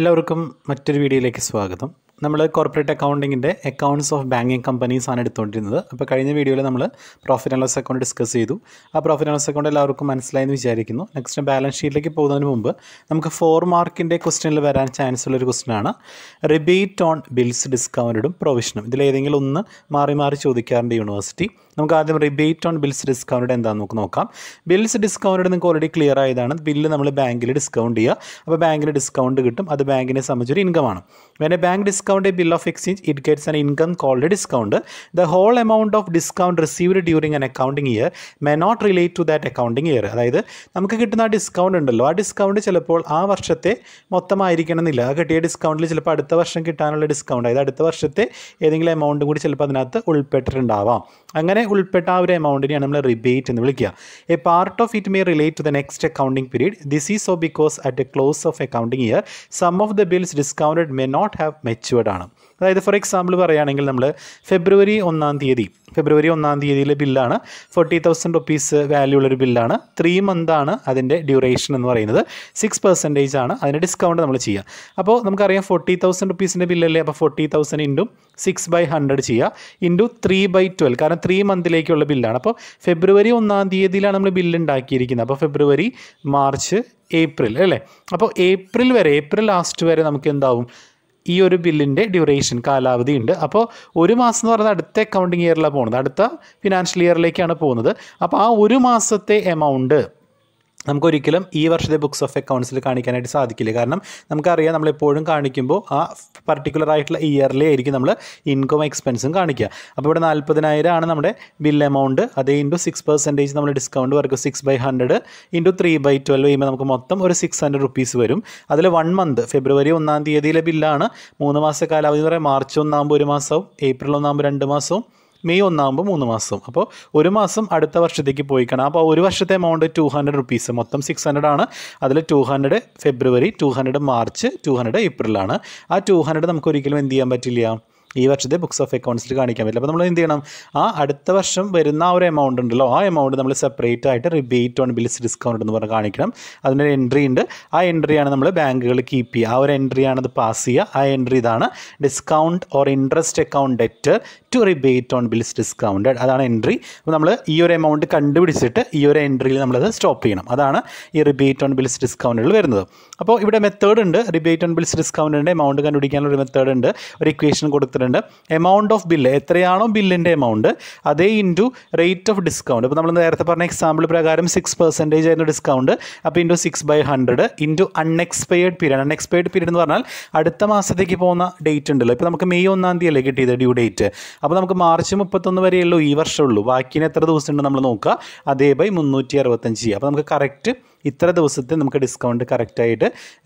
എല്ലാവർക്കും മറ്റൊരു വീഡിയോയിലേക്ക് സ്വാഗതം നമ്മൾ കോർപ്പറേറ്റ് അക്കൗണ്ടിങ്ങിൻ്റെ അക്കൗണ്ട്സ് ഓഫ് ബാങ്കിങ് കമ്പനീസ് ആണ് എടുത്തുകൊണ്ടിരുന്നത് അപ്പോൾ കഴിഞ്ഞ വീഡിയോയിൽ നമ്മൾ profit and loss account discuss ചെയ്തു ആ പ്രോഫിറ്റ് ആൻഡ് ലോസ് അക്കൗണ്ട് എല്ലാവർക്കും മനസ്സിലായെന്ന് വിചാരിക്കുന്നു നെക്സ്റ്റ് ബാലൻസ് ഷീറ്റിലേക്ക് പോകുന്നതിന് മുമ്പ് നമുക്ക് ഫോർ മാർക്കിൻ്റെ ക്വസ്റ്റ്യനിൽ വരാൻ ചാൻസ് ഉള്ളൊരു ക്വസ്റ്റ്യനാണ് റിബേറ്റ് ഓൺ ബിൽസ് ഡിസ്കൗണ്ടഡും പ്രൊവിഷനും ഇതിലേതെങ്കിലും ഒന്ന് മാറി മാറി ചോദിക്കാറുണ്ട് യൂണിവേഴ്സിറ്റി നമുക്ക് ആദ്യം റിബേറ്റ് ഓൺ ബിൽസ് ഡിസ്കൗണ്ടഡ് എന്താണെന്ന് നമുക്ക് നോക്കാം ബിൽസ് ഡിസ്കൗണ്ടഡ് നിങ്ങൾക്ക് ഓൾറെഡി ക്ലിയർ ആയതാണ് ബില്ല് നമ്മൾ ബാങ്കിൽ ഡിസ്കൗണ്ട് ചെയ്യുക അപ്പോൾ ബാങ്കിൽ ഡിസ്കൗണ്ട് കിട്ടും അത് ബാങ്കിനെ സംബന്ധിച്ചൊരു ഇൻകമാണ് when a bank discount a bill of exchange it gets an income called discount the whole amount of discount received during an accounting year may not relate to that accounting year അതായത് നമുക്ക് കിട്ടുന്ന ആ discount ഉണ്ടല്ലോ ആ discount ചിലപ്പോൾ ആ വർഷത്തെ മൊത്തമായിരിക്കണം എന്നില്ല ആ കിട്ടിയ ഡിസ്കൗണ്ടിൽ ചിലപ്പോൾ അടുത്ത വർഷം കിട്ടാനുള്ള ഡിസ്കൗണ്ട് അതായത് അടുത്ത വർഷത്തെ ഏതെങ്കിലും എമൗണ്ട് കൂടി ചിലപ്പോൾ അതിനകത്ത് ഉൾപ്പെട്ടിട്ടുണ്ടാവാം അങ്ങനെ ഉൾപ്പെട്ട ആ ഒരു എമൗണ്ടിനെയാണ് നമ്മൾ റിബേറ്റ് എന്ന് വിളിക്കുക a part of it may relate to the next accounting period this is so because at a close of accounting year some of the bills discounted may not have matured ആണ് അതായത് for example പറയുകയാണെങ്കിൽ നമ്മൾ ഫെബ്രുവരി ഒന്നാം തീയതി ഫെബ്രുവരി ഒന്നാം തീയതിയിലെ ബില്ലാണ് forty thousand rupees value ഉള്ളൊരു ബില്ലാണ് ത്രീ മന്താണ് അതിൻ്റെ ഡ്യൂറേഷൻ എന്ന് പറയുന്നത് സിക്സ് പെർസെൻറ്റേജ് ആണ് അതിൻ്റെ ഡിസ്കൗണ്ട് നമ്മൾ ചെയ്യുക അപ്പോൾ നമുക്കറിയാം ഫോർട്ടി തൗസൻഡ് റുപ്പീസിൻ്റെ ബില്ലല്ലേ അപ്പോൾ forty thousand into six by hundred ചെയ്യുക ഇൻറ്റു ത്രീ ബൈ ട്വൽവ് കാരണം ത്രീ മന്തിലേക്കുള്ള ബില്ലാണ് അപ്പോൾ ഫെബ്രുവരി ഒന്നാം തീയതിയിലാണ് നമ്മൾ ബില്ല് ഉണ്ടാക്കിയിരിക്കുന്നത് അപ്പോൾ ഫെബ്രുവരി മാർച്ച് ഏപ്രിൽ അല്ലേ അപ്പോൾ ഏപ്രിൽ വരെ ഏപ്രിൽ ലാസ്റ്റ് വരെ നമുക്ക് എന്താവും ഈ ഒരു ബില്ലിൻ്റെ ഡ്യൂറേഷൻ കാലാവധി ഉണ്ട് അപ്പോൾ ഒരു മാസം എന്ന് പറയുന്നത് അടുത്ത അക്കൗണ്ടിങ് ഇയറിലാണ് പോകുന്നത് അടുത്ത ഫിനാൻഷ്യൽ ഇയറിലേക്കാണ് പോകുന്നത് അപ്പോൾ ആ ഒരു മാസത്തെ എമൗണ്ട് നമുക്കൊരിക്കലും ഈ വർഷത്തെ ബുക്സ് ഓഫ് അക്കൗണ്ട്സിൽ കാണിക്കാനായിട്ട് സാധിക്കില്ല കാരണം നമുക്കറിയാം നമ്മളെപ്പോഴും കാണിക്കുമ്പോൾ ആ പർട്ടിക്കുലർ ആയിട്ടുള്ള ഇയറിലെ ആയിരിക്കും നമ്മൾ ഇൻകം എക്സ്പെൻസും കാണിക്കുക അപ്പോൾ ഇവിടെ നാൽപ്പതിനായിരം ആണ് നമ്മുടെ ബിൽ എമൗണ്ട് അതേ ഇൻറ്റു സിക്സ് പെർസെൻറ്റേജ് നമ്മൾ discount work six by hundred into three by twelve ചെയ്യുമ്പോൾ നമുക്ക് മൊത്തം ഒരു സിക്സ് ഹൺഡ്രഡ് റുപ്പീസ് വരും അതിൽ വൺ മന്ത് ഫെബ്രുവരി ഒന്നാം തീയതിയിലെ ബില്ലാണ് മൂന്ന് മാസ കാലാവധി എന്ന് പറയാം മാർച്ച് ഒന്നാകുമ്പോൾ ഒരു മാസവും ഏപ്രിൽ ഒന്നാകുമ്പോൾ രണ്ട് മാസവും മെയ് ഒന്നാകുമ്പോൾ മൂന്ന് മാസം അപ്പോൾ ഒരു മാസം അടുത്ത വർഷത്തേക്ക് പോയി കാണാം അപ്പോൾ ഒരു വർഷത്തെ എമൗണ്ട് ടു ഹൺഡ്രഡ് റുപ്പീസ് മൊത്തം സിക്സ് ഹൺഡ്രഡ് ആണ് അതിൽ two hundred February two hundred March two hundred ഏപ്രിലാണ് ആ ടു ഹൺഡ്രഡ് നമുക്ക് ഒരിക്കലും എന്ത് ചെയ്യാൻ പറ്റില്ല ഈ വർഷത്തെ ബുക്സ് ഓഫ് അക്കൗണ്ട്സിൽ കാണിക്കാൻ പറ്റില്ല അപ്പോൾ നമ്മൾ എന്ത് ചെയ്യണം ആ അടുത്ത വർഷം വരുന്ന ആ ഒരു എമൗണ്ട് ഉണ്ടല്ലോ ആ എമൗണ്ട് നമ്മൾ സെപ്പറേറ്റ് ആയിട്ട് റിബേറ്റ് ഓൺ ബിൽസ് ഡിസ്കൗണ്ട് എന്ന് പറഞ്ഞ് കാണിക്കണം അതിനൊരു എൻട്രി ഉണ്ട് ആ എൻട്രിയാണ് നമ്മൾ ബാങ്കുകൾ കീപ്പ് ചെയ്യുക ആ ഒരു എൻട്രിയാണ് അത് പാസ് ചെയ്യുക ആ എൻട്രി ഇതാണ് ഡിസ്കൗണ്ട് ഓർ ഇൻട്രസ്റ്റ് അക്കൗണ്ട് ഡെറ്റ് to rebate on bills discounted അതാണ് എൻട്രി അപ്പോൾ നമ്മൾ ഈ ഒരു എമൗണ്ട് കണ്ടുപിടിച്ചിട്ട് ഈ ഒരു എൻട്രിയിൽ നമ്മളത് സ്റ്റോപ്പ് ചെയ്യണം അതാണ് ഈ റിബേറ്റ് ഓൺ ബിൽസ് ഡിസ്കൗണ്ടുകൾ വരുന്നത് അപ്പോൾ ഇവിടെ മെത്തേഡ് ഉണ്ട് റിബേറ്റ് ഓൺ ബിൽസ് ഡിസ്കൗണ്ടിൻ്റെ എമൗണ്ട് കണ്ടുപിടിക്കാനുള്ള ഒരു മെത്തേഡ് ഉണ്ട് ഒരു ഇക്വേഷൻ കൊടുത്തിട്ടുണ്ട് എമൗണ്ട് ഓഫ് ബില്ല് എത്രയാണോ ബില്ലിൻ്റെ എമൗണ്ട് അതേ ഇൻറ്റു റേറ്റ് ഓഫ് ഡിസ്കൗണ്ട് ഇപ്പോൾ നമ്മൾ നേരത്തെ പറഞ്ഞ എക്സാമ്പിൾ പ്രകാരം സിക്സ് പെർസെൻറ്റേജ് ആയിരുന്നു ഡിസ്കൗണ്ട് അപ്പോൾ into six by hundred into unexpired period unexpired period എന്ന് പറഞ്ഞാൽ അടുത്ത മാസത്തേക്ക് പോകുന്ന ഡേറ്റ് ഉണ്ടല്ലോ ഇപ്പോൾ നമുക്ക് മെയ് ഒന്നാം തീയതി അല്ലേ കിട്ടിയത് ഡ്യൂ ഡേറ്റ് അപ്പോൾ നമുക്ക് മാർച്ച് മുപ്പത്തൊന്ന് വരെയുള്ളൂ ഈ വർഷമുള്ളൂ ബാക്കിന് എത്ര ദിവസം ഉണ്ട് നമ്മൾ നോക്കുക അതേ ബൈ മുന്നൂറ്റി അറുപത്തഞ്ച് ചെയ്യുക അപ്പോൾ നമുക്ക് കറക്റ്റ് ഇത്ര ദിവസത്തെ നമുക്ക് ഡിസ്കൗണ്ട് കറക്റ്റായിട്ട്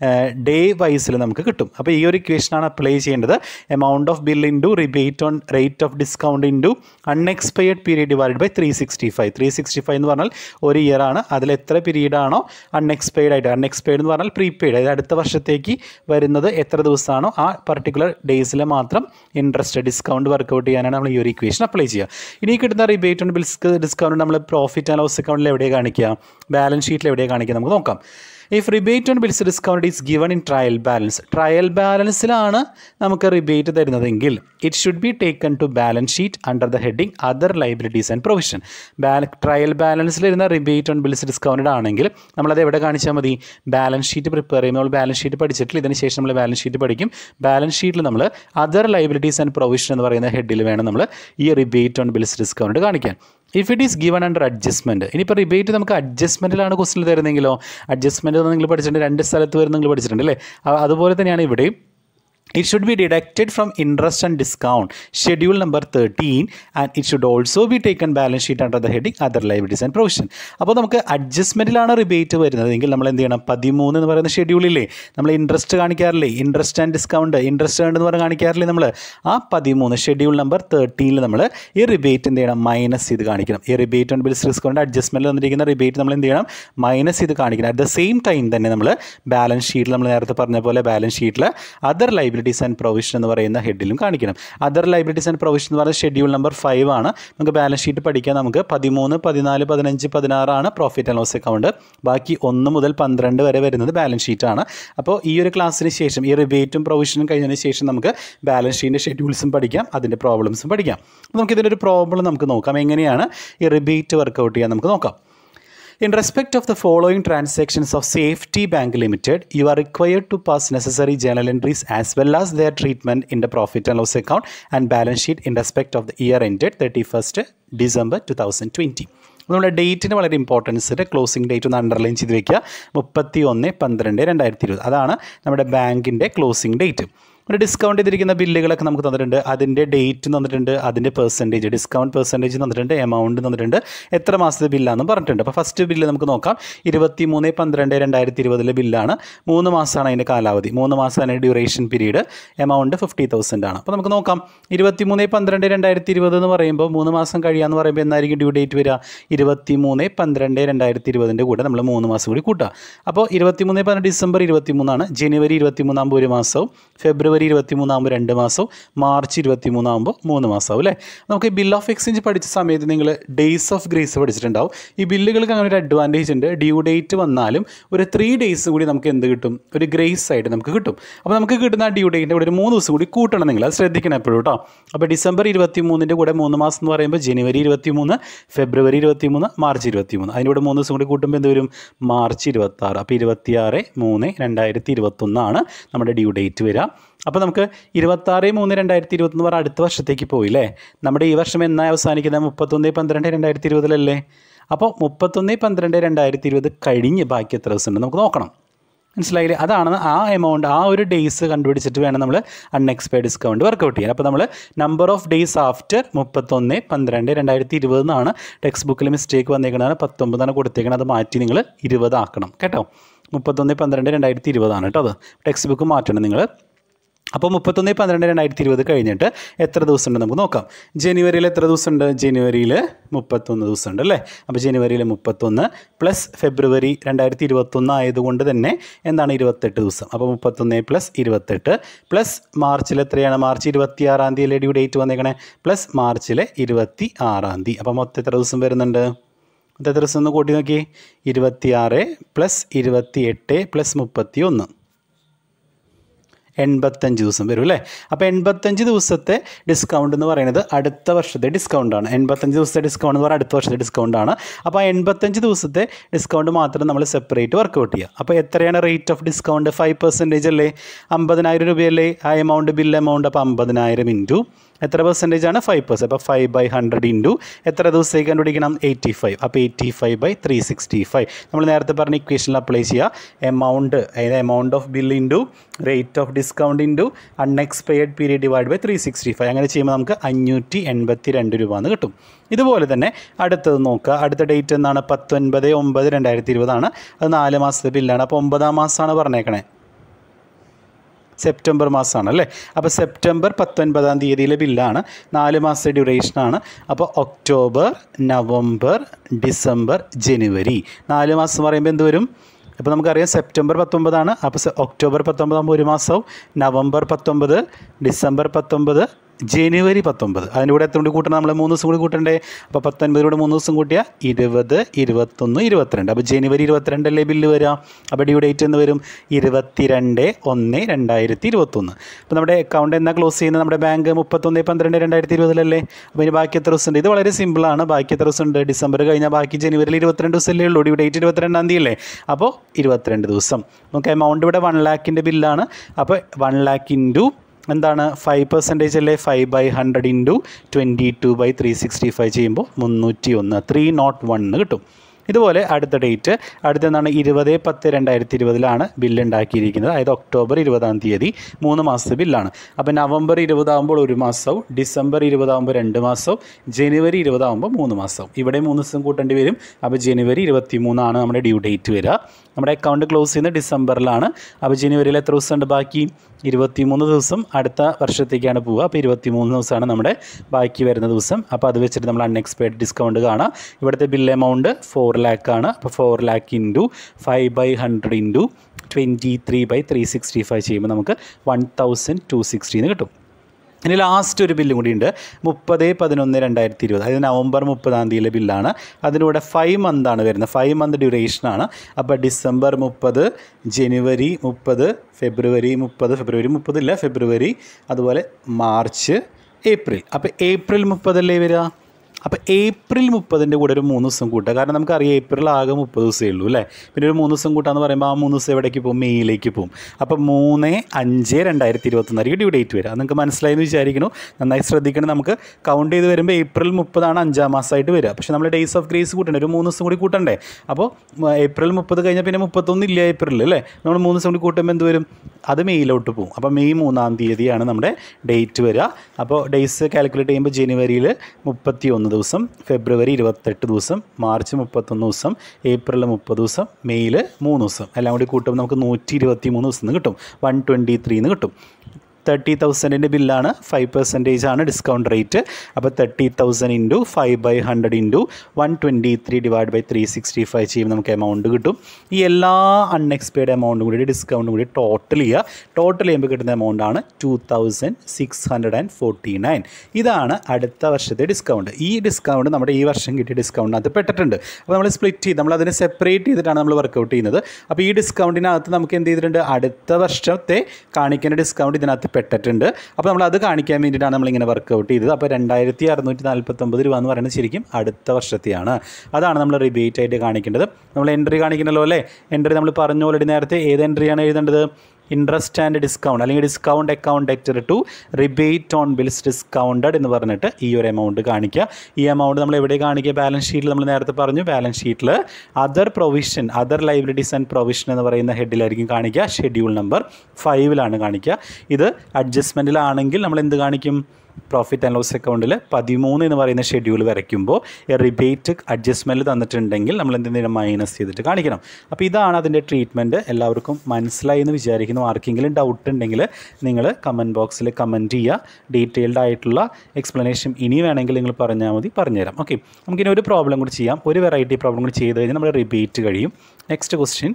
ഡേ വൈസിൽ നമുക്ക് കിട്ടും അപ്പോൾ ഈ ഒരു ഇക്വേഷനാണ് അപ്ലൈ ചെയ്യേണ്ടത് amount of bill into rebate on rate of discount into unexpired period divide by three sixty five three sixty five എന്ന് പറഞ്ഞാൽ ഒരു ഇയർ ആണ് അതിൽ എത്ര പീരീഡ് ആണോ അൺഎക്സ്പയർഡ് ആയിട്ട് അൺഎക്സ്പയർഡ് എന്ന് പറഞ്ഞാൽ പ്രീപെയ്ഡ് അതായത് അടുത്ത വർഷത്തേക്ക് വരുന്നത് എത്ര ദിവസമാണോ ആ പർട്ടിക്കുലർ ഡേയ്സിൽ മാത്രം ഇൻട്രസ്റ്റ് ഡിസ്കൗണ്ട് വർക്കൗട്ട് ചെയ്യാനാണ് നമ്മൾ ഈ ഒരു ഇക്വേഷൻ അപ്ലൈ ചെയ്യുക ഇനി കിട്ടുന്ന റിബേറ്റ് ഓൺ ബിൽസ് ഡിസ്കൗണ്ട് നമ്മൾ പ്രോഫിറ്റ് ആൻഡ് ലോസ് അക്കൗണ്ടിൽ എവിടെയാണ് കാണിക്കുക ബാലൻസ് ഷീറ്റിൽ എവിടെയാണ് കാണിക്കുക നമുക്ക് നോക്കാം if rebate on bills discount is given in trial balance trial ബാലൻസിലാണ് നമുക്ക് റിബേറ്റ് തരുന്നതെങ്കിൽ it should be taken to balance sheet under the heading other liabilities and provision ബാല ട്രയൽ ബാലൻസിലിരുന്ന റിബേറ്റ് ഓൺ ബിൽസ് ഡിസ്കൗണ്ടഡ് ആണെങ്കിൽ നമ്മളത് എവിടെ കാണിച്ചാൽ മതി ബാലൻസ് ഷീറ്റ് പ്രിപ്പയർ ചെയ്യുമ്പോൾ ബാലൻസ് ഷീറ്റ് പഠിച്ചിട്ടില്ല ഇതിന് ശേഷം നമ്മൾ ബാലൻസ് ഷീറ്റ് പഠിക്കും ബാലൻസ് ഷീറ്റിൽ നമ്മൾ അതർ ലൈബിലിറ്റീസ് ആൻഡ് പ്രൊവിഷൻ എന്ന് പറയുന്ന ഹെഡിൽ വേണം നമ്മൾ ഈ റിബേറ്റ് ഓൺ ബിൽസ് ഡിസ്കൗണ്ട് കാണിക്കാൻ if it is given under adjustment ഇനിയിപ്പോൾ റിബേറ്റ് നമുക്ക് അഡ്ജസ്റ്റ്മെൻറ്റിലാണ് ക്വസ്റ്റിൽ തരുന്നെങ്കിലോ അഡ്ജസ്റ്റ്മെൻറ്റ് നിങ്ങൾ പഠിച്ചിട്ടുണ്ട് രണ്ട് സ്ഥലത്ത് വരും നിങ്ങൾ പഠിച്ചിട്ടുണ്ട് അല്ലേ അതുപോലെ തന്നെയാണ് ഇവിടെയും it should be deducted from interest and discount schedule number 13 and it should also be taken balance sheet under the heading other liabilities and provision അപ്പോൾ നമുക്ക് അഡ്ജസ്റ്റ്മെൻറ്റിലാണ് റിബേറ്റ് വരുന്നത് എങ്കിൽ നമ്മൾ എന്ത് ചെയ്യണം പതിമൂന്ന് എന്ന് പറയുന്ന ഷെഡ്യൂളില്ലേ നമ്മൾ ഇൻട്രസ്റ്റ് കാണിക്കാറില്ലേ interest and discount interest earn എന്ന് പറഞ്ഞ് കാണിക്കാറില്ലേ നമ്മൾ ആ പതിമൂന്ന് ഷെഡ്യൂൾ നമ്പർ തേർട്ടീനിൽ നമ്മൾ ഈ റിബേറ്റ് എന്ത് ചെയ്യണം മൈനസ് ചെയ്ത് കാണിക്കണം ഈ റിബേറ്റ് ഓൺ ബിൽസ് ഡിസ്കൗണ്ട് അഡ്ജസ്റ്റ്മെൻറ്റിൽ വന്നിരിക്കുന്ന റിബേറ്റ് നമ്മൾ എന്ത് ചെയ്യണം മൈനസ് ചെയ്ത് കാണിക്കണം അറ്റ് ദ സെയിം ടൈം തന്നെ നമ്മൾ ബാലൻസ് ഷീറ്റിൽ നമ്മൾ നേരത്തെ പറഞ്ഞ പോലെ ബാലൻസ് ഷീറ്റിൽ other liability liabilities and provision എന്ന് പറയുന്ന ഹെഡിലും കാണിക്കണം അതർ ലൈബിലിറ്റീസ് ആൻഡ് പ്രൊവിഷൻ എന്ന് പറയുന്നത് ഷെഡ്യൂൾ നമ്പർ ഫൈവ് ആണ് നമുക്ക് ബാലൻസ് ഷീറ്റ് പഠിക്കാൻ നമുക്ക് പതിമൂന്ന് പതിനാല് പതിനഞ്ച് പതിനാറാണ് പ്രോഫിറ്റ് ആൻഡ് ലോസ് അക്കൗണ്ട് ബാക്കി ഒന്ന് മുതൽ പന്ത്രണ്ട് വരെ വരുന്നത് ബാലൻസ് ഷീറ്റാണ് അപ്പോൾ ഈ ഒരു ക്ലാസ്സിന് ശേഷം ഈ റിബേറ്റും പ്രൊവിഷനും കഴിഞ്ഞതിന് ശേഷം നമുക്ക് ബാലൻസ് ഷീറ്റിൻ്റെ ഷെഡ്യൂൾസും പഠിക്കാം അതിൻ്റെ പ്രോബ്ലംസും പഠിക്കാം അപ്പോൾ നമുക്ക് ഇതിൻ്റെ ഒരു പ്രോബ്ലം നമുക്ക് നോക്കാം എങ്ങനെയാണ് ഈ റിബേറ്റ് വർക്കൗട്ട് ചെയ്യാൻ നമുക്ക് നോക്കാം In respect of the following transactions of Safety Bank Limited, you are required to pass necessary journal entries as well as their treatment in the profit and loss account and balance sheet in respect of the year ended 31st December 2020. നമ്മുടെ ഡേറ്റിന് വളരെ importance ഉണ്ട് closing date ഒന്ന് underline ചെയ്ത് വെക്കുക മുപ്പത്തി ഒന്ന് പന്ത്രണ്ട് രണ്ടായിരത്തി ഇരുപത് അതാണ് നമ്മുടെ ബാങ്കിൻ്റെ ക്ലോസിംഗ് ഡേറ്റ് ഒരു ഡിസ്കൗണ്ട് ചെയ്തിരിക്കുന്ന ബില്ലുകളൊക്കെ നമുക്ക് തന്നിട്ടുണ്ട് അതിൻ്റെ ഡേറ്റ് തന്നിട്ടുണ്ട് അതിൻ്റെ പെർസെൻറ്റേജ് ഡിസ്കൗണ്ട് പെർസെൻറ്റേജ് തന്നിട്ടുണ്ട് എമൗണ്ട് തന്നിട്ടുണ്ട് എത്ര മാസത്തെ ബില്ലാണെന്ന് പറഞ്ഞിട്ടുണ്ട് അപ്പോൾ ഫസ്റ്റ് ബില്ല് നമുക്ക് നോക്കാം ഇരുപത്തി മൂന്ന് പന്ത്രണ്ട് രണ്ടായിരത്തി ഇരുപതിലെ ബില്ലാണ് മൂന്ന് മാസമാണ് അതിൻ്റെ കാലാവധി മൂന്ന് മാസം അതിൻ്റെ duration period amount fifty thousand ആണ് അപ്പോൾ നമുക്ക് നോക്കാം ഇരുപത്തി മൂന്ന് പന്ത്രണ്ട് രണ്ടായിരത്തി ഇരുപത് എന്ന് പറയുമ്പോൾ മൂന്ന് മാസം കഴിയാന്ന് പറയുമ്പോൾ എന്നായിരിക്കും ഡ്യൂ ഡേറ്റ് വരിക ഇരുപത്തി മൂന്ന് പന്ത്രണ്ട് രണ്ടായിരത്തി ഇരുപതിൻ്റെ കൂടെ നമ്മൾ മൂന്ന് മാസം കൂടി കൂട്ടുക അപ്പോൾ ഇരുപത്തി മൂന്ന് പന്ത്രണ്ട് ഡിസംബർ ഇരുപത്തി മൂന്നാണ് ജനുവരി ഇരുപത്തി മൂന്നാകുമ്പോൾ ഒരു മാസവും ഫെബ്രുവരി ഇരുപത്തി മൂന്നാകുമ്പോൾ രണ്ട് മാസവും മാർച്ച് ഇരുപത്തി മൂന്നാകുമ്പോൾ മൂന്ന് മാസവും അല്ലേ നമുക്ക് ബിൽ ഓഫ് എക്സ്ചേഞ്ച് പഠിച്ച സമയത്ത് നിങ്ങൾ ഡേയ്സ് ഓഫ് ഗ്രേസ് പഠിച്ചിട്ടുണ്ടാവും ഈ ബില്ലുകൾക്ക് അങ്ങനെ ഒരു അഡ്വാൻറ്റേജ് ഉണ്ട് ഡ്യൂ ഡേറ്റ് വന്നാലും ഒരു ത്രീ ഡേയ്സ് കൂടി നമുക്ക് എന്ത് കിട്ടും ഒരു ഗ്രേസ് ആയിട്ട് നമുക്ക് കിട്ടും അപ്പോൾ നമുക്ക് കിട്ടുന്ന ആ ഡ്യൂ ഡേറ്റിൻ്റെ കൂടെ ഒരു മൂന്ന് ദിവസം കൂടി കൂട്ടണം നിങ്ങൾ അത് ശ്രദ്ധിക്കണം എപ്പോഴും കേട്ടോ അപ്പോൾ ഡിസംബർ ഇരുപത്തി മൂന്നിൻ്റെ കൂടെ മൂന്ന് മാസം എന്ന് പറയുമ്പോൾ ജനുവരി ഇരുപത്തി മൂന്ന് ഫെബ്രുവരി ഇരുപത്തി മൂന്ന് മാർച്ച് ഇരുപത്തി മൂന്ന് അതിൻ്റെ കൂടെ മൂന്ന് ദിവസം കൂടി കൂട്ടുമ്പോൾ എന്ത് വരും മാർച്ച് ഇരുപത്താറ് അപ്പോൾ ഇരുപത്തിയാറ് മൂന്ന് രണ്ടായിരത്തി ഇരുപത്തൊന്നാണ് നമ്മുടെ ഡ്യൂ ഡേറ്റ് വരിക അപ്പോൾ നമുക്ക് ഇരുപത്താറ് മൂന്ന് രണ്ടായിരത്തി ഇരുപത്തൊന്ന് പറഞ്ഞാൽ അടുത്ത വർഷത്തേക്ക് പോയില്ലേ നമ്മുടെ ഈ വർഷം എന്നാണ് അവസാനിക്കുന്നത് മുപ്പത്തൊന്ന് പന്ത്രണ്ട് രണ്ടായിരത്തി ഇരുപതിലല്ലേ അപ്പോൾ മുപ്പത്തൊന്ന് പന്ത്രണ്ട് രണ്ടായിരത്തി ഇരുപത് കഴിഞ്ഞ് ബാക്കി എത്ര ദിവസം ഉണ്ട് നമുക്ക് നോക്കണം മനസ്സിലായില്ലേ അതാണ് ആ എമൗണ്ട് ആ ഒരു ഡേയ്സ് കണ്ടുപിടിച്ചിട്ട് വേണം നമ്മൾ അൺഎക്സ്പയർഡ് ഡിസ്കൗണ്ട് വർക്കൗട്ട് ചെയ്യാൻ അപ്പോൾ നമ്മൾ നമ്പർ ഓഫ് ഡേയ്സ് ആഫ്റ്റർ മുപ്പത്തൊന്ന് പന്ത്രണ്ട് രണ്ടായിരത്തി ഇരുപത് എന്നാണ് ടെക്സ്റ്റ് ബുക്കിൽ മിസ്റ്റേക്ക് വന്നേക്കണതാണ് പത്തൊമ്പതാണ് കൊടുത്തേക്കണം അത് മാറ്റി നിങ്ങൾ ഇരുപതാക്കണം കേട്ടോ മുപ്പത്തൊന്ന് പന്ത്രണ്ട് രണ്ടായിരത്തി ഇരുപതാണ് കേട്ടോ അത് ടെക്സ്റ്റ് ബുക്ക് മാറ്റണം നിങ്ങൾ അപ്പോൾ മുപ്പത്തൊന്ന് പന്ത്രണ്ട് രണ്ടായിരത്തി ഇരുപത് കഴിഞ്ഞിട്ട് എത്ര ദിവസം ഉണ്ട് നമുക്ക് നോക്കാം ജനുവരിയിൽ എത്ര ദിവസം ഉണ്ട് ജനുവരിയിൽ മുപ്പത്തൊന്ന് ദിവസം ഉണ്ട് അല്ലേ അപ്പോൾ ജനുവരിയിൽ മുപ്പത്തൊന്ന് പ്ലസ് ഫെബ്രുവരി രണ്ടായിരത്തി ഇരുപത്തൊന്ന് ആയതുകൊണ്ട് തന്നെ എന്താണ് ഇരുപത്തെട്ട് ദിവസം അപ്പോൾ മുപ്പത്തൊന്ന് പ്ലസ് ഇരുപത്തെട്ട് പ്ലസ് മാർച്ചിൽ എത്രയാണ് മാർച്ച് ഇരുപത്തി ആറാം തീയതി ഡ്യൂ ഡേറ്റ് വന്നേക്കണേ പ്ലസ് മാർച്ചിലെ ഇരുപത്തി ആറാം തീയതി അപ്പോൾ മൊത്തം എത്ര ദിവസം വരുന്നുണ്ട് മൊത്തം എത്ര ദിവസം ഒന്ന് കൂട്ടി നോക്കി ഇരുപത്തിയാറ് പ്ലസ് ഇരുപത്തി എട്ട് പ്ലസ് മുപ്പത്തി ഒന്ന് എൺപത്തഞ്ച് ദിവസം വരും അല്ലേ അപ്പോൾ എൺപത്തഞ്ച് ദിവസത്തെ ഡിസ്കൗണ്ട് എന്ന് പറയുന്നത് അടുത്ത വർഷത്തെ ഡിസ്കൗണ്ടാണ് എൺപത്തഞ്ച് ദിവസത്തെ ഡിസ്കൗണ്ട് എന്ന് പറഞ്ഞാൽ അടുത്ത വർഷത്തെ ഡിസ്കൗണ്ടാണ് അപ്പോൾ ആ എൺപത്തഞ്ച് ദിവസത്തെ ഡിസ്കൗണ്ട് മാത്രം നമ്മൾ സെപ്പറേറ്റ് വർക്കൗട്ട് ചെയ്യുക അപ്പോൾ എത്രയാണ് rate of discount five percentage അല്ലേ അമ്പതിനായിരം രൂപയല്ലേ ആ എമൗണ്ട് ബിൽ എമൗണ്ട് അപ്പോൾ അമ്പതിനായിരം ഇൻറ്റു എത്ര പെർസെൻറ്റേജ് ആണ് ഫൈവ് പെർസെൻറ്റ് അപ്പോൾ ഫൈവ് ബൈ ഹൺഡ്രഡ് ഇൻറ്റു എത്ര ദിവസത്തേക്ക് കണ്ടുപിടിക്കണം എയ്റ്റി ഫൈവ് അപ്പോൾ eighty five by three sixty five നമ്മൾ നേരത്തെ പറഞ്ഞ ഇക്വേഷനിൽ അപ്ലൈ ചെയ്യുക എമൗണ്ട് അതായത് amount of bill into rate of discount into unexpired period divide by three sixty five അങ്ങനെ ചെയ്യുമ്പോൾ നമുക്ക് അഞ്ഞൂറ്റി എൺപത്തി രണ്ട് രൂപ എന്ന് കിട്ടും ഇതുപോലെ തന്നെ അടുത്തത് നോക്കുക അടുത്ത ഡേറ്റ് എന്നാണ് പത്തൊൻപത് ഒമ്പത് രണ്ടായിരത്തി ഇരുപതാണ് അത് നാല് മാസത്തെ ബില്ലാണ് അപ്പോൾ ഒമ്പതാം മാസമാണ് പറഞ്ഞേക്കണേ സെപ്റ്റംബർ മാസമാണ് അല്ലേ അപ്പോൾ സെപ്റ്റംബർ പത്തൊൻപതാം തീയതിയിലെ ബില്ലാണ് നാല് മാസത്തെ ഡ്യൂറേഷനാണ് അപ്പോൾ ഒക്ടോബർ നവംബർ ഡിസംബർ ജനുവരി നാല് മാസം പറയുമ്പോൾ എന്ത് വരും അപ്പോൾ നമുക്കറിയാം സെപ്റ്റംബർ പത്തൊമ്പതാണ് അപ്പോൾ സെ- ഒക്ടോബർ പത്തൊമ്പതാകുമ്പോൾ ഒരു മാസവും നവംബർ പത്തൊമ്പത് ഡിസംബർ പത്തൊമ്പത് ജനുവരി പത്തൊമ്പത് അതിൻ്റെ കൂടെ എത്ര കൂടി കൂട്ടണം നമ്മൾ മൂന്ന് ദിവസം കൂടി കൂട്ടണ്ടേ അപ്പോൾ പത്തൊൻപതിലൂടെ മൂന്ന് ദിവസം കൂട്ടിയാൽ ഇരുപത് ഇരുപത്തൊന്ന് ഇരുപത്തിരണ്ട് അപ്പോൾ ജനുവരി ഇരുപത്തിരണ്ടല്ലേ ബില്ല് വരിക അപ്പോൾ ഡ്യൂ ഡേറ്റ് എന്ന് വരും ഇരുപത്തിരണ്ട് ഒന്ന് രണ്ടായിരത്തി ഇരുപത്തൊന്ന് അപ്പോൾ നമ്മുടെ അക്കൗണ്ട് എന്നാ ക്ലോസ് ചെയ്യുന്നത് നമ്മുടെ ബാങ്ക് മുപ്പത്തൊന്ന് പന്ത്രണ്ട് രണ്ടായിരത്തി ഇരുപതിലല്ലേ അപ്പോൾ ഇനി ബാക്കി എത്ര ദിവസം ഉണ്ട് ഇത് വളരെ സിമ്പിളാണ് ബാക്കി എത്ര ദിവസം ഉണ്ട് ഡിസംബർ കഴിഞ്ഞാൽ ബാക്കി ജനുവരിയിൽ ഇരുപത്തിരണ്ട് ദിവസമല്ലേ ഉള്ളൂ ഡ്യൂ ഡേറ്റ് ഇരുപത്തിരണ്ടാം തീയതി അല്ലേ അപ്പോൾ ഇരുപത്തിരണ്ട് ദിവസം നമുക്ക് എമൗണ്ട് ഇവിടെ വൺ ലാക്കിൻ്റെ ബില്ലാണ് അപ്പോൾ വൺ ലാക്ക് ഇൻറ്റു എന്താണ് ഫൈവ് പെർസെൻറ്റേജ് അല്ലേ five by hundred into twenty two by three sixty five ചെയ്യുമ്പോൾ മുന്നൂറ്റി ഒന്ന് ത്രീ നോട്ട് വൺ കിട്ടും ഇതുപോലെ അടുത്ത ഡേറ്റ് അടുത്ത എന്താണ് ഇരുപത് പത്ത് രണ്ടായിരത്തി ഇരുപതിലാണ് ബില്ല് ഉണ്ടാക്കിയിരിക്കുന്നത് അതായത് ഒക്ടോബർ ഇരുപതാം തീയതി മൂന്ന് മാസത്തെ ബില്ലാണ് അപ്പോൾ നവംബർ ഇരുപതാകുമ്പോൾ ഒരു മാസവും ഡിസംബർ ഇരുപതാകുമ്പോൾ രണ്ട് മാസവും ജനുവരി ഇരുപതാകുമ്പോൾ മൂന്ന് മാസവും ഇവിടെ മൂന്ന് ദിവസം കൂട്ടേണ്ടി വരും അപ്പോൾ ജനുവരി ഇരുപത്തി മൂന്നാണ് നമ്മുടെ ഡ്യൂ ഡേറ്റ് വരിക നമ്മുടെ അക്കൗണ്ട് ക്ലോസ് ചെയ്യുന്നത് ഡിസംബറിലാണ് അപ്പോൾ ജനുവരിയിൽ എത്ര ദിവസമുണ്ട് ബാക്കി ഇരുപത്തിമൂന്ന് ദിവസം അടുത്ത വർഷത്തേക്കാണ് പോവുക അപ്പോൾ ഇരുപത്തിമൂന്ന് ദിവസമാണ് നമ്മുടെ ബാക്കി വരുന്ന ദിവസം അപ്പോൾ അത് വെച്ചിട്ട് നമ്മൾ അൺഎക്സ്പെക്റ്റഡ് ഡിസ്കൗണ്ട് കാണാം ഇവിടുത്തെ ബിൽ എമൗണ്ട് ഫോർ ലാക്ക് ആണ് അപ്പോൾ four lakh into five by hundred into twenty three by three sixty five ചെയ്യുമ്പോൾ നമുക്ക് വൺ തൗസൻഡ് ടു സിക്സ്റ്റീന്ന് കിട്ടും ഇനി ലാസ്റ്റ് ഒരു ബില്ലും കൂടി ഉണ്ട് മുപ്പത് പതിനൊന്ന് രണ്ടായിരത്തി ഇരുപത് അതായത് നവംബർ മുപ്പതാം തീയതിയിലെ ബില്ലാണ് അതിലൂടെ ഫൈവ് മന്താണ് വരുന്നത് ഫൈവ് മന്ത് ഡ്യൂറേഷനാണ് അപ്പോൾ ഡിസംബർ മുപ്പത് ജനുവരി മുപ്പത് ഫെബ്രുവരി മുപ്പത് ഫെബ്രുവരി മുപ്പതില്ല ഫെബ്രുവരി അതുപോലെ മാർച്ച് ഏപ്രിൽ അപ്പോൾ ഏപ്രിൽ മുപ്പതല്ലേ വരിക അപ്പോൾ ഏപ്രിൽ മുപ്പതിൻ്റെ കൂടെ ഒരു മൂന്ന് ദിവസം കൂട്ടുക കാരണം നമുക്കറിയാം ഏപ്രിൽ ആകെ മുപ്പത് ദിവസമേ ഉള്ളൂ അല്ലേ പിന്നെ ഒരു മൂന്ന് ദിവസം കൂട്ടാന്ന് പറയുമ്പോൾ ആ മൂന്ന് ദിവസം എവിടേക്ക് പോകും മെയ്യിലേക്ക് പോകും അപ്പോൾ മൂന്ന് അഞ്ച് രണ്ടായിരത്തി ഇരുപത്തൊന്നായിരിക്കും ഡ്യൂ ഡേറ്റ് വരിക അത് നിങ്ങൾക്ക് മനസ്സിലായെന്ന് വിചാരിക്കുന്നു നന്നായി ശ്രദ്ധിക്കണം നമുക്ക് കൗണ്ട് ചെയ്ത് വരുമ്പോൾ ഏപ്രിൽ മുപ്പതാണ് അഞ്ചാം മാസമായിട്ട് വരിക പക്ഷേ നമ്മൾ ഡേയ്സ് ഓഫ് ഗ്രേസ് കൂട്ടണ്ടേ ഒരു മൂന്ന് ദിവസം കൂടി കൂട്ടണ്ടേ അപ്പോൾ ഏപ്രിൽ മുപ്പത് കഴിഞ്ഞാൽ പിന്നെ മുപ്പത്തൊന്നും ഇല്ല ഏപ്രിൽ അല്ലേ നമ്മൾ മൂന്ന് ദിവസം കൂടി കൂട്ടുമ്പോൾ എന്ത് വരും അത് മെയ്യിലോട്ട് പോകും അപ്പോൾ മെയ് മൂന്നാം തീയതിയാണ് നമ്മുടെ ഡേറ്റ് വരിക അപ്പോൾ ഡേയ്സ് കാൽക്കുലേറ്റ് ചെയ്യുമ്പോൾ ജനുവരിയിൽ മുപ്പത്തി ഒന്ന് ദിവസം ഫെബ്രുവരി ഇരുപത്തെട്ട് ദിവസം മാർച്ച് മുപ്പത്തൊന്ന് ദിവസം ഏപ്രിൽ മുപ്പത് ദിവസം മെയ്യിൽ മൂന്ന് ദിവസം എല്ലാം കൂടി കൂട്ടുമ്പോൾ നമുക്ക് നൂറ്റി ഇരുപത്തി മൂന്ന് ദിവസം നിന്ന് കിട്ടും വൺ ട്വൻറ്റി ത്രീന്ന് കിട്ടും തേർട്ടി തൗസൻഡിൻ്റെ ബില്ലാണ് ഫൈവ് പെർസെൻറ്റേജ് ആണ് ഡിസ്കൗണ്ട് റേറ്റ് അപ്പോൾ thirty thousand into five by hundred into one twenty three divide by three sixty five ചെയ്യുമ്പോൾ നമുക്ക് എമൗണ്ട് കിട്ടും ഈ എല്ലാ അൺഎക്സ്പെയർഡ് എമൗണ്ടും കൂടി ഡിസ്കൗണ്ടും കൂടി ടോട്ടൽ ചെയ്യുക ടോട്ടൽ ചെയ്യുമ്പോൾ കിട്ടുന്ന എമൗണ്ട് ആണ് two thousand six hundred and forty nine ഇതാണ് അടുത്ത വർഷത്തെ ഡിസ്കൗണ്ട് ഈ ഡിസ്കൗണ്ട് നമ്മുടെ ഈ വർഷം കിട്ടിയ ഡിസ്കൗണ്ടിനകത്ത് പെട്ടിട്ടുണ്ട് അപ്പോൾ നമ്മൾ സ്പ്ലിറ്റ് ചെയ്ത് നമ്മൾ അതിനെ സെപ്പറേറ്റ് ചെയ്തിട്ടാണ് നമ്മൾ വർക്കൗട്ട് ചെയ്യുന്നത് അപ്പോൾ ഈ ഡിസ്കൗണ്ടിനകത്ത് നമുക്ക് എന്ത് ചെയ്തിട്ടുണ്ട് അടുത്ത വർഷത്തെ കാണിക്കേണ്ട ഡിസ്കൗണ്ട് ഇതിനകത്ത് പെട്ടിട്ടുണ്ട് അപ്പോൾ നമ്മൾ അത് കാണിക്കാൻ വേണ്ടിയിട്ടാണ് നമ്മളിങ്ങനെ വർക്കൗട്ട് ചെയ്തത് അപ്പോൾ രണ്ടായിരത്തി അറുന്നൂറ്റി നാൽപ്പത്തൊമ്പത് രൂപ എന്ന് പറയുന്നത് ശരിക്കും അടുത്ത വർഷത്തെയാണ് അതാണ് നമ്മൾ റിബേറ്റ് ആയിട്ട് കാണിക്കേണ്ടത് നമ്മൾ എൻട്രി കാണിക്കണല്ലോ അല്ലേ എൻട്രി നമ്മൾ പറഞ്ഞു ഓൾറെഡി നേരത്തെ ഏത് എൻട്രിയാണ് എഴുതേണ്ടത് ഇൻട്രസ്റ്റ് ആൻഡ് ഡിസ്കൗണ്ട് അല്ലെങ്കിൽ discount account debtor to rebate on bills discounted എന്ന് പറഞ്ഞിട്ട് ഈ ഒരു എമൗണ്ട് കാണിക്കുക ഈ എമൗണ്ട് നമ്മൾ എവിടെ കാണിക്കുക ബാലൻസ് ഷീറ്റിൽ നമ്മൾ നേരത്തെ പറഞ്ഞു ബാലൻസ് ഷീറ്റിൽ other provision other liabilities and provision എന്ന് പറയുന്ന ഹെഡിലായിരിക്കും കാണിക്കുക ഷെഡ്യൂൾ നമ്പർ ഫൈവിലാണ് കാണിക്കുക ഇത് അഡ്ജസ്റ്റ്മെൻറ്റിലാണെങ്കിൽ നമ്മൾ എന്ത് കാണിക്കും പ്രോഫിറ്റ് ആൻഡ് ലോസ് അക്കൗണ്ടിൽ പതിമൂന്ന് എന്ന് പറയുന്ന ഷെഡ്യൂൾ വരയ്ക്കുമ്പോൾ റിബേറ്റ് അഡ്ജസ്റ്റ്മെൻറ്റ് തന്നിട്ടുണ്ടെങ്കിൽ നമ്മൾ എന്തെങ്കിലും മൈനസ് ചെയ്തിട്ട് കാണിക്കണം അപ്പോൾ ഇതാണ് അതിൻ്റെ ട്രീറ്റ്മെൻറ്റ് എല്ലാവർക്കും മനസ്സിലായി എന്ന് വിചാരിക്കുന്നു ആർക്കെങ്കിലും ഡൗട്ട് ഉണ്ടെങ്കിൽ നിങ്ങൾ കമൻറ്റ് ബോക്സിൽ കമൻറ്റ് ചെയ്യുക ഡീറ്റെയിൽഡ് ആയിട്ടുള്ള എക്സ്പ്ലനേഷൻ ഇനി വേണമെങ്കിൽ നിങ്ങൾ പറഞ്ഞാൽ മതി പറഞ്ഞുതരാം ഓക്കെ നമുക്കിനി ഒരു പ്രോബ്ലം കൂടി ചെയ്യാം ഒരു വെറൈറ്റി പ്രോബ്ലം കൂടി ചെയ്ത് കഴിഞ്ഞാൽ നമ്മൾ റിബേറ്റ് കഴിയും next question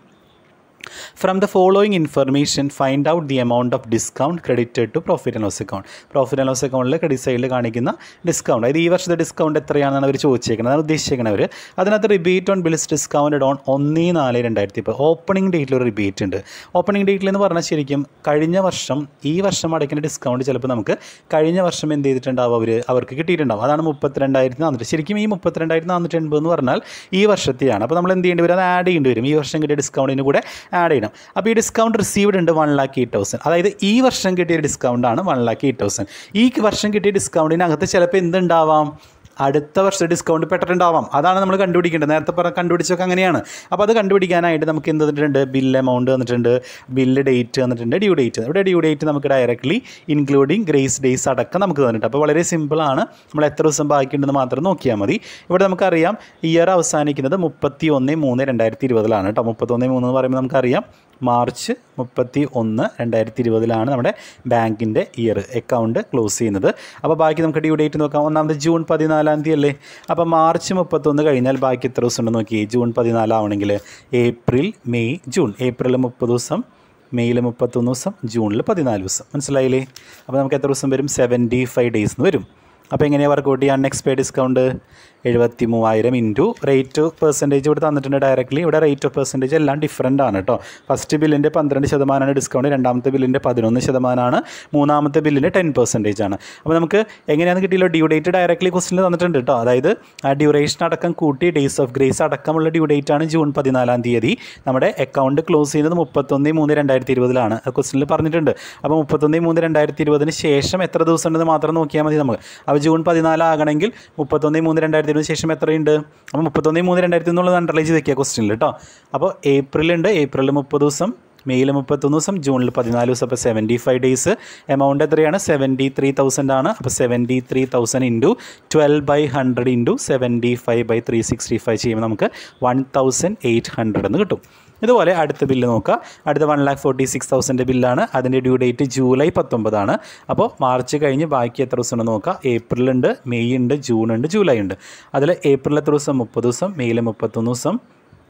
from the following information find out the amount of discount credited to profit and loss account profit and loss അക്കൗണ്ടിൽ ക്രെഡിറ്റ് സൈഡിൽ കാണിക്കുന്ന ഡിസ്കൗണ്ട് അതായത് ഈ വർഷത്തെ ഡിസ്കൗണ്ട് എത്രയാണെന്നാണ് അവർ ചോദിച്ചേക്കുന്നത് അതാണ് ഉദ്ദേശിക്കുന്നത് അവർ അതിനകത്ത് rebate on bills discounted on ഒന്ന് നാല് രണ്ടായിരത്തി ഇപ്പോൾ ഓപ്പണിംഗ് ഡേറ്റിൽ ഒരു റിബേറ്റ് ഉണ്ട് ഓപ്പണിംഗ് ഡേറ്റിൽ എന്ന് പറഞ്ഞാൽ ശരിക്കും കഴിഞ്ഞ വർഷം ഈ വർഷം അടയ്ക്കുന്ന ഡിസ്കൗണ്ട് ചിലപ്പോൾ നമുക്ക് കഴിഞ്ഞ വർഷം എന്ത് ചെയ്തിട്ടുണ്ടാവും അവർ അവർക്ക് കിട്ടിയിട്ടുണ്ടാവും അതാണ് മുപ്പത്തിരണ്ടായിരത്തി നാനൂറ് ശരിക്കും ഈ മുപ്പത്തിരണ്ടായിരത്തി നാനൂറ്റി എൺപത് എന്ന് പറഞ്ഞാൽ ഈ വർഷത്തെയാണ് അപ്പോൾ നമ്മൾ എന്ത് ചെയ്യേണ്ടി വരും അത് ആഡ് ചെയ്യേണ്ടി വരും ഈ വർഷം കിട്ടിയ ഡിസ്കൗണ്ടിന് കൂടെ ആഡ് ചെയ്യണം അപ്പോൾ ഈ ഡിസ്കൗണ്ട് റിസീവ്ഡ് ഉണ്ട് വൺ ലാക്ക് എയ്റ്റ് തൗസൻഡ് അതായത് ഈ വർഷം കിട്ടിയ ഡിസ്കൗണ്ട് ആണ് വൺ ലാക്ക് എയ്റ്റ് തൗസൻഡ് ഈ വർഷം കിട്ടിയ ഡിസ്കൗണ്ടിനകത്ത് ചിലപ്പോൾ എന്തുണ്ടാവാം അടുത്ത വർഷം ഡിസ്കൗണ്ട് പെട്ടിട്ടുണ്ടാവാം അതാണ് നമ്മൾ കണ്ടുപിടിക്കേണ്ടത് നേരത്തെ പറഞ്ഞ കണ്ടുപിടിച്ചൊക്കെ അങ്ങനെയാണ് അപ്പോൾ അത് കണ്ടുപിടിക്കാനായിട്ട് നമുക്ക് എന്ത് തന്നിട്ടുണ്ട് ബില്ല് എമൗണ്ട് തന്നിട്ടുണ്ട് ബില്ല് ഡേറ്റ് തന്നിട്ടുണ്ട് ഡ്യൂ ഡേറ്റ് ഇവിടെ ഡ്യൂ ഡേറ്റ് നമുക്ക് ഡയറക്റ്റ്ലി ഇൻക്ലൂഡിങ് ഗ്രേസ് ഡേയ്സ് അടക്കം നമുക്ക് തന്നിട്ടുണ്ട് അപ്പോൾ വളരെ സിമ്പിളാണ് നമ്മൾ എത്ര ദിവസം ബാക്കിയുണ്ടെന്ന് മാത്രം നോക്കിയാൽ മതി ഇവിടെ നമുക്കറിയാം ഇയർ അവസാനിക്കുന്നത് മുപ്പത്തി ഒന്ന് മൂന്ന് രണ്ടായിരത്തി ഇരുപതിലാണ് കേട്ടോ മുപ്പത്തൊന്ന് മൂന്ന് എന്ന് പറയുമ്പോൾ നമുക്കറിയാം മാർച്ച് മുപ്പത്തി ഒന്ന് രണ്ടായിരത്തി ഇരുപതിലാണ് നമ്മുടെ ബാങ്കിൻ്റെ ഇയർ അക്കൗണ്ട് ക്ലോസ് ചെയ്യുന്നത് അപ്പോൾ ബാക്കി നമുക്ക് ഡ്യൂ ഡേറ്റ് നോക്കാം ഒന്നാമത് ജൂൺ പതിനാലാം തീയതി അല്ലേ അപ്പോൾ മാർച്ച് മുപ്പത്തൊന്ന് കഴിഞ്ഞാൽ ബാക്കി എത്ര ദിവസം ഉണ്ടെന്ന് നോക്കി ജൂൺ പതിനാലാവണമെങ്കിൽ ഏപ്രിൽ മെയ് ജൂൺ ഏപ്രിൽ മുപ്പത് ദിവസം മെയ്യിൽ മുപ്പത്തൊന്ന് ദിവസം ജൂണിൽ പതിനാല് ദിവസം മനസ്സിലായില്ലേ അപ്പോൾ നമുക്ക് എത്ര ദിവസം വരും സെവൻറ്റി ഫൈവ് ഡേയ്സ് എന്ന് വരും അപ്പോൾ എങ്ങനെയാണ് വർക്കൗട്ട് ചെയ്യുക അൺഎക്സ്പെയർഡ് ഡിസ്കൗണ്ട് എഴുപത്തി മൂവായിരം ഇൻറ്റു റേറ്റ് ഓഫ് പെർസെൻറ്റേജ് ഇവിടെ തന്നിട്ടുണ്ട് ഡയറക്റ്റ്ലി ഇവിടെ റേറ്റ് ഓഫ് പെർസെൻറ്റേജ് എല്ലാം ഡിഫറൻ്റ് ആണ് കേട്ടോ ഫസ്റ്റ് ബില്ലിൻ്റെ പന്ത്രണ്ട് ശതമാനമാണ് ഡിസ്കൗണ്ട് രണ്ടാമത്തെ ബില്ലിൻ്റെ പതിനൊന്ന് ശതമാനമാണ് മൂന്നാമത്തെ ബില്ലിൻ്റെ ടെൻ പെർസെൻറ്റേജ് ആണ് അപ്പോൾ നമുക്ക് എങ്ങനെയാണ് കിട്ടിയല്ലോ ഡ്യൂ ഡേറ്റ് ഡയറക്റ്റ്ലി ക്വസ്റ്റിനിൽ തന്നിട്ടുണ്ട് കേട്ടോ അതായത് ആ ഡ്യൂറേഷൻ അടക്കം കൂട്ടി ഡേയ്സ് ഓഫ് ഗ്രേസ് അടക്കമുള്ള ഡ്യൂ ഡേറ്റ് ആണ് ജൂൺ പതിനാലാം തീയതി നമ്മുടെ അക്കൗണ്ട് ക്ലോസ് ചെയ്യുന്നത് മുപ്പത്തൊന്ന് മൂന്ന് രണ്ടായിരത്തി ഇരുപതിലാണ് ക്വസ്റ്റിനിൽ പറഞ്ഞിട്ടുണ്ട് അപ്പോൾ മുപ്പത്തൊന്ന് മൂന്ന് രണ്ടായിരത്തി ഇരുപതിന് ശേഷം എത്ര ദിവസം ഉണ്ടെന്ന് മാത്രം നോക്കിയാൽ മതി നമുക്ക് അപ്പോൾ ജൂൺ പതിനാലാകണമെങ്കിൽ മുപ്പത്തൊന്ന് മൂന്ന് രണ്ടായിരത്തി ഇരുപതിന് ശേഷം എത്രയുണ്ട് അപ്പോൾ മുപ്പത്തൊന്ന് മൂന്ന് രണ്ടായിരത്തി എന്നുള്ളത് അണ്ടർലൈൻ ചെയ്ത് വെക്കുക ക്വസ്റ്റ്യനിൽ കേട്ടോ അപ്പോൾ ഏപ്രിലുണ്ട് ഏപ്രിലിൽ മുപ്പത് ദിവസം മെയ്യിൽ മുപ്പത്തൊന്ന് ദിവസം ജൂണിൽ പതിനാല് ദിവസം അപ്പോൾ സെവൻറ്റി ഫൈവ് ഡേയ്സ് എമൗണ്ട് എത്രയാണ് സെവൻറ്റി ത്രീ തൗസൻഡ് ആണ് അപ്പോൾ seventy three thousand into twelve by hundred into seventy five by three sixty five ചെയ്യുമ്പോൾ നമുക്ക് വൺ തൗസൻഡ് എയ്റ്റ് ഹൺഡ്രഡ് എന്ന് കിട്ടും ഇതുപോലെ അടുത്ത ബില്ല് നോക്കുക അടുത്ത one lakh forty six thousand ബില്ലാണ് അതിൻ്റെ ഡ്യൂ ഡേറ്റ് ജൂലൈ പത്തൊമ്പതാണ് അപ്പോൾ മാർച്ച് കഴിഞ്ഞ് ബാക്കി എത്ര ദിവസം ഉണ്ടെന്ന് നോക്കുക ഏപ്രിലുണ്ട് മെയ് ഉണ്ട് ജൂൺ ഉണ്ട് ജൂലൈ ഉണ്ട് അതിൽ ഏപ്രിൽ എത്ര ദിവസം മുപ്പത് ദിവസം മെയ്യിൽ മുപ്പത്തൊന്ന് ദിവസം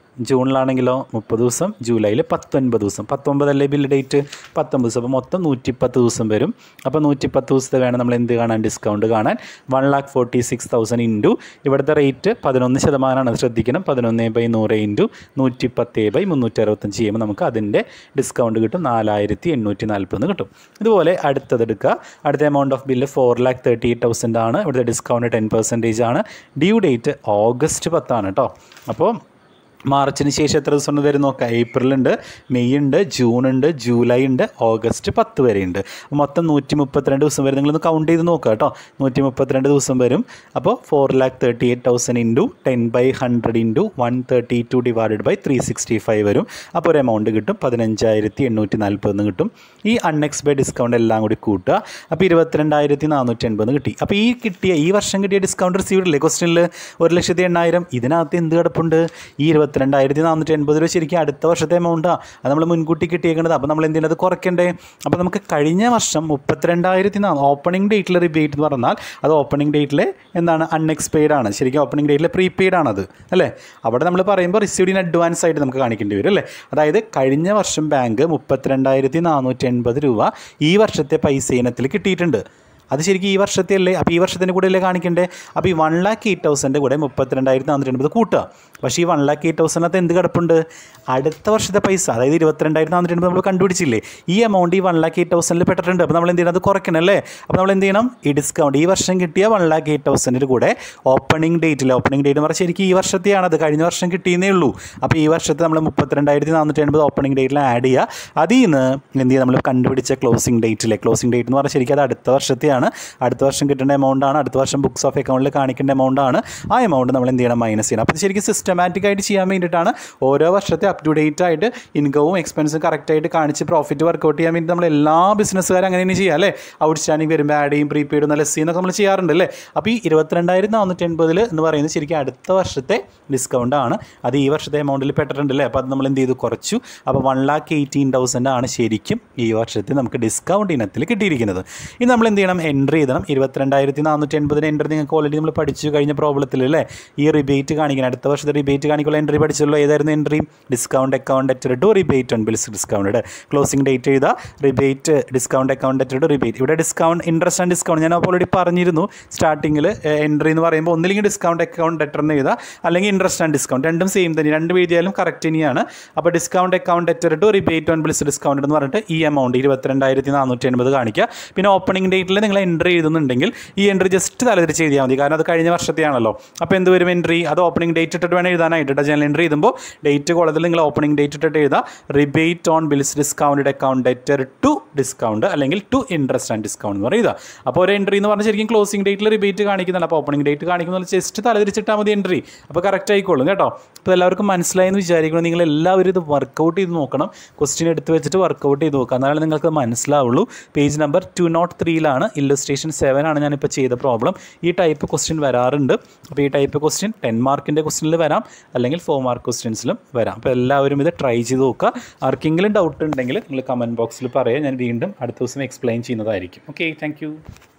ജൂണിലാണെങ്കിലോ മുപ്പത് ദിവസം ജൂലൈയിൽ പത്തൊൻപത് ദിവസം പത്തൊമ്പതല്ലേ ബില്ല് ഡേറ്റ് പത്തൊമ്പത് ദിവസം അപ്പോൾ മൊത്തം നൂറ്റിപ്പത്ത് ദിവസം വരും അപ്പോൾ നൂറ്റിപ്പത്ത് ദിവസത്തെ വേണം നമ്മൾ എന്ത് കാണാൻ ഡിസ്കൗണ്ട് കാണാൻ one lakh forty six thousand into ഇവിടുത്തെ റേറ്റ് പതിനൊന്ന് ശതമാനമാണ് അത് ശ്രദ്ധിക്കണം പതിനൊന്ന് ബൈ നൂറ് ഇൻറ്റു നൂറ്റിപ്പത്ത് ബൈ മുന്നൂറ്റി അറുപത്തഞ്ച് ചെയ്യുമ്പോൾ നമുക്ക് അതിൻ്റെ ഡിസ്കൗണ്ട് കിട്ടും നാലായിരത്തി എണ്ണൂറ്റി നാൽപ്പത് കിട്ടും ഇതുപോലെ അടുത്തത് എടുക്കുക അടുത്ത amount of bill four lakh thirty eight thousand ആണ് ഇവിടുത്തെ ഡിസ്കൗണ്ട് ടെൻ പെർസെൻറ്റേജ് ആണ് ഡ്യൂ ഡേറ്റ് ഓഗസ്റ്റ് പത്താണ് കേട്ടോ അപ്പോൾ മാർച്ചിന് ശേഷം എത്ര ദിവസം ഉണ്ട് വരും നോക്കാം ഏപ്രിൽ ഉണ്ട് മെയ് ഉണ്ട് ജൂൺ ഉണ്ട് ജൂലൈ ഉണ്ട് ഓഗസ്റ്റ് പത്ത് വരെ ഉണ്ട് മൊത്തം നൂറ്റി മുപ്പത്തിരണ്ട് ദിവസം വരെ നിങ്ങളൊന്ന് കൗണ്ട് ചെയ്ത് നോക്കുക കേട്ടോ നൂറ്റി മുപ്പത്തിരണ്ട് ദിവസം വരും അപ്പോൾ four lakh thirty eight thousand into ten by hundred into one thirty two divided by three sixty five വരും അപ്പോൾ ഒരു എമൗണ്ട് കിട്ടും പതിനഞ്ചായിരത്തി എണ്ണൂറ്റി നാൽപ്പതെന്ന് കിട്ടും ഈ അൺഎക്സ്പെക്ട് ഡിസ്കൗണ്ട് എല്ലാം കൂടി കൂട്ടുക അപ്പോൾ ഇരുപത്തിരണ്ടായിരത്തി നാനൂറ്റി എൺപത് കിട്ടി അപ്പോൾ ഈ കിട്ടിയ ഈ വർഷം കിട്ടിയ ഡിസ്കൗണ്ട് റിസീവ്ഡ് അല്ലേ ക്വസ്റ്റനിൽ ഒരു ലക്ഷത്തി എണ്ണായിരം ഇതിനകത്ത് എന്ത് കിടപ്പുണ്ട് ഈ ഇരുപത്തിരണ്ടായിരത്തി നാനൂറ്റി എൺപത് രൂപ ശരിക്കും അടുത്ത വർഷത്തെ എമൗണ്ടാണ് അത് നമ്മൾ മുൻകൂട്ടി കിട്ടിയേക്കുന്നത് അപ്പോൾ നമ്മൾ എന്തിനത് കുറയ്ക്കണ്ടേ അപ്പോൾ നമുക്ക് കഴിഞ്ഞ വർഷം മുപ്പത്തിരണ്ടായിരത്തി നാ ഓപ്പണിംഗ് ഡേറ്റിൽ റിബേറ്റ് എന്ന് പറഞ്ഞാൽ അത് ഓപ്പണിംഗ് ഡേറ്റിലെ എന്താണ് അൺഎക്സ്പെയ്ഡ് ആണ് ശരിക്കും ഓപ്പണിംഗ് ഡേറ്റിലെ പ്രീപെയ്ഡ് ആണത് അല്ലേ അവിടെ നമ്മൾ പറയുമ്പോൾ റിസീവ്ഡ് ഇൻ അഡ്വാൻസ് ആയിട്ട് നമുക്ക് കാണിക്കേണ്ടി വരും അല്ലേ അതായത് കഴിഞ്ഞ വർഷം ബാങ്ക് മുപ്പത്തിരണ്ടായിരത്തി നാനൂറ്റി എൺപത് രൂപ ഈ വർഷത്തെ പൈസ ഇനത്തിൽ കിട്ടിയിട്ടുണ്ട് അത് ശരിക്കും ഈ വർഷത്തെ അല്ലേ അപ്പോൾ ഈ വർഷത്തിൻ്റെ കൂടെ അല്ലേ കാണിക്കണ്ടേ അപ്പോൾ ഈ വൺ ലാക്ക് എയ്റ്റ് തൗസൻഡ് കൂടെ മുപ്പത്തിരണ്ടായിരത്തി നാനൂറ്റി എൺപത് കൂട്ടുക പക്ഷേ ഈ വൺ ലാക്ക് എയ്റ്റ് തൗസൻഡിനകത്ത് എന്ത് കിടപ്പുണ്ട് അടുത്ത വർഷത്തെ പൈസ അതായത് ഇരുപത്തിരണ്ടായിരത്തി നാനൂറ്റി എൺപത് നമ്മൾ കണ്ടുപിടിച്ചില്ലേ ഈ എമൗണ്ട് ഈ വൺ ലാക്ക് എയ്റ്റ് തൗസൻഡിൽ പെട്ടിട്ടുണ്ട് അപ്പോൾ നമ്മൾ എന്ത് ചെയ്യണം അത് കുറയ്ക്കണം അല്ലേ അപ്പോൾ നമ്മൾ എന്ത് ചെയ്യണം ഈ ഡിസ്കൗണ്ട് ഈ വർഷം കിട്ടിയ വൺ ലാക്ക് എയ്റ്റ് തൗസൻഡിൽ കൂടെ ഓപ്പണിംഗ് ഡേറ്റിൽ ഓപ്പണിംഗ് ഡേറ്റ് എന്ന് പറഞ്ഞാൽ ശരിക്കും ഈ വർഷത്തെയാണ് അത് കഴിഞ്ഞ വർഷം കിട്ടിയെന്നേ ഉള്ളൂ അപ്പോൾ ഈ വർഷത്തെ നമ്മൾ മുപ്പത്തിരണ്ടായിരത്തി നാനൂറ്റി എൺപത് ഓപ്പണിംഗ് ഡേറ്റിൽ ആഡ് ചെയ്യുക അതിൽ നിന്ന് എന്ത് ചെയ്യുക നമ്മൾ കണ്ടുപിടിച്ച ക്ലോസിംഗ് ഡേറ്റിലെ ക്ലോസിംഗ് ഡേറ്റ് എന്ന് പറഞ്ഞാൽ ശരിക്കും അത് അടുത്ത വർഷത്തെയാണ് അടുത്ത വർഷം കിട്ടേണ്ട എമൗണ്ട് ആണ് അടുത്ത വർഷം ബുക്സ് ഓഫ് അക്കൗണ്ടിൽ കാണിക്കേണ്ട എമൗണ്ട് ആണ് ആ എമൗണ്ട് നമ്മൾ എന്ത് ചെയ്യണം മൈനസ് ചെയ്യണം അപ്പോൾ ഇത് ശരിക്കും സിസ്റ്റമാറ്റിക് ആയിട്ട് ചെയ്യാൻ വേണ്ടിയിട്ടാണ് ഓരോ വർഷത്തെ അപ് ടു ഡേറ്റ് ആയിട്ട് ഇൻകവും എക്സ്പെൻസും കറക്റ്റായിട്ട് കാണിച്ച് പ്രോഫിറ്റ് വർക്കൗട്ട് ചെയ്യാൻ വേണ്ടി നമ്മൾ എല്ലാ ബിസിനസ്സുകാരും അങ്ങനെ തന്നെ ചെയ്യുക അല്ലേ ഔട്ട്സ്റ്റാൻഡിങ് വരുമ്പോൾ ആഡ് ചെയ്യും പ്രീപെയ്ഡ് നല്ല എസ് എന്നൊക്കെ നമ്മൾ ചെയ്യാറുണ്ട് അല്ലേ അപ്പോൾ ഈ ഇരുപത്തിരണ്ടായിരത്തി നാനൂറ്റി എൺപതിൽ എന്ന് പറയുന്നത് ശരിക്കും അടുത്ത വർഷത്തെ ഡിസ്കൗണ്ട് ആണ് അത് ഈ വർഷത്തെ എമൗണ്ടിൽ പെട്ടിട്ടുണ്ട് അല്ലേ അപ്പോൾ അത് നമ്മൾ എന്ത് ചെയ്തു കുറച്ചു അപ്പോൾ വൺ ലാക്ക് എയ്റ്റീൻ തൗസൻഡ് ആണ് ശരിക്കും ഈ വർഷത്തെ നമുക്ക് ഡിസ്കൗണ്ട് ഇനത്തിൽ കിട്ടിയിരിക്കുന്നത് ഇനി നമ്മൾ എന്ത് ചെയ്യണം എൻട്രി ചെയ്യണം ഇരുപത്തിരണ്ടായിരത്തി നാനൂറ്റി എൺപതിന് എൻട്രി നിങ്ങൾക്ക് ഓൾറെഡി നമ്മൾ പഠിച്ചു കഴിഞ്ഞ പ്രോബ്ലത്തിൽ അല്ലേ ഈ റിബേറ്റ് കാണിക്കണം അടുത്ത വർഷത്തെ റിബേറ്റ് കാണിക്കുള്ള എൻട്രി പഠിച്ചല്ലോ ഏതായിരുന്നു entry discount account debtor to rebate on bills discount closing date ചെയ്താൽ rebate discount account debtor to rebate ഇവിടെ ഡിസ്കൗണ്ട് ഇൻട്രസ്റ്റ് ആൻഡ് ഡിസ്കൗണ്ട് ഞാൻ ഓൾറെഡി പറഞ്ഞിരുന്നു സ്റ്റാർട്ടിങ്ങിൽ എൻട്രി എന്ന് പറയുമ്പോൾ ഒന്നില്ലെങ്കിൽ ഡിസ്കൗണ്ട് അക്കൗണ്ട് അറ്റർ എന്ന് എഴുതാം അല്ലെങ്കിൽ ഇൻട്രസ്റ്റ് ആൻഡ് ഡിസ്കൗണ്ട് രണ്ടും സെയിം തന്നെ രണ്ട് എഴുതിയാലും കറക്റ്റ് തന്നെയാണ് അപ്പോൾ discount account debtor to rebate on bills discount എന്ന് പറഞ്ഞിട്ട് ഈ എമൗണ്ട് ഇരുപത്തിരണ്ടായിരത്തി നാനൂറ്റി എൺപത് കാണിക്കുക പിന്നെ ഓപ്പണിംഗ് ഡേറ്റിൽ നിങ്ങൾ എൻട്രി എഴുതുന്നുണ്ടെങ്കിൽ ഈ എൻട്രി ജസ്റ്റ് തലതിരിച്ച് എഴുതിയാൽ മതി കാരണം അത് കഴിഞ്ഞ വർഷത്തെയാണല്ലോ അപ്പോൾ എന്ത് വരും എൻട്രി അത് ഓപ്പണിംഗ് ഡേറ്റ് ഇട്ടിട്ട് വേണം എഴുതാനായിട്ട് കേട്ടോ ജനറൽ എൻട്രി എഴുതുമ്പോൾ ഡേറ്റ് കോളത്തിൽ നിങ്ങൾ ഓപ്പണിംഗ് ഡേറ്റ് ഇട്ടിട്ട് എഴുതാം rebate on bills discounted account debtor to discount അല്ലെങ്കിൽ ടു ഇൻട്രസ്റ്റ് ആൻഡ് ഡിസ്കൗണ്ട് എന്ന് പറയുക അപ്പോൾ ഒരു എൻട്രി എന്ന് പറഞ്ഞാൽ ശരിക്കും ക്ലോസിംഗ് ഡേറ്റിൽ റിബേറ്റ് കാണിക്കുന്നുണ്ട് അപ്പോൾ ഓപ്പണിംഗ് ഡേറ്റ് കാണിക്കുന്നത് ജസ്റ്റ് തലതിരിച്ചിട്ടാൽ മതി എൻട്രി അപ്പോൾ കറക്റ്റ് ആയിക്കോളും കേട്ടോ അപ്പോൾ എല്ലാവർക്കും മനസ്സിലായെന്ന് വിചാരിക്കണം നിങ്ങൾ എല്ലാവരും ഇത് വർക്കൗട്ട് ചെയ്ത് നോക്കണം ക്വസ്റ്റ്യൻ എടുത്ത് വെച്ചിട്ട് വർക്കൗട്ട് ചെയ്ത് നോക്കുക എന്നാലും നിങ്ങൾക്ക് മനസ്സിലാവുള്ളൂ പേജ് നമ്പർ ടു നോട്ട് ത്രീയിലാണ് ഇല്ലസ്ട്രേഷൻ സെവൻ ആണ് ഞാനിപ്പോൾ ചെയ്ത പ്രോബ്ലം ഈ ടൈപ്പ് ക്വസ്റ്റ്യൻ വരാറുണ്ട് അപ്പോൾ ഈ ടൈപ്പ് ക്വസ്റ്റ്യൻ ടെൻ മാർക്കിൻ്റെ ക്വസ്റ്റ്യനിൽ വരാം അല്ലെങ്കിൽ ഫോർ മാർക്ക് ക്വസ്റ്റ്യൻസിലും വരാം അപ്പോൾ എല്ലാവരും ഇത് ട്രൈ ചെയ്ത് നോക്കുക ആർക്കെങ്കിലും ഡൗട്ട് ഉണ്ടെങ്കിൽ നിങ്ങൾ കമൻറ്റ് ബോക്സിൽ പറയുക ഞാൻ വീണ്ടും അടുത്ത ദിവസം എക്സ്പ്ലെയിൻ ചെയ്യുന്നതായിരിക്കും ഓക്കെ താങ്ക്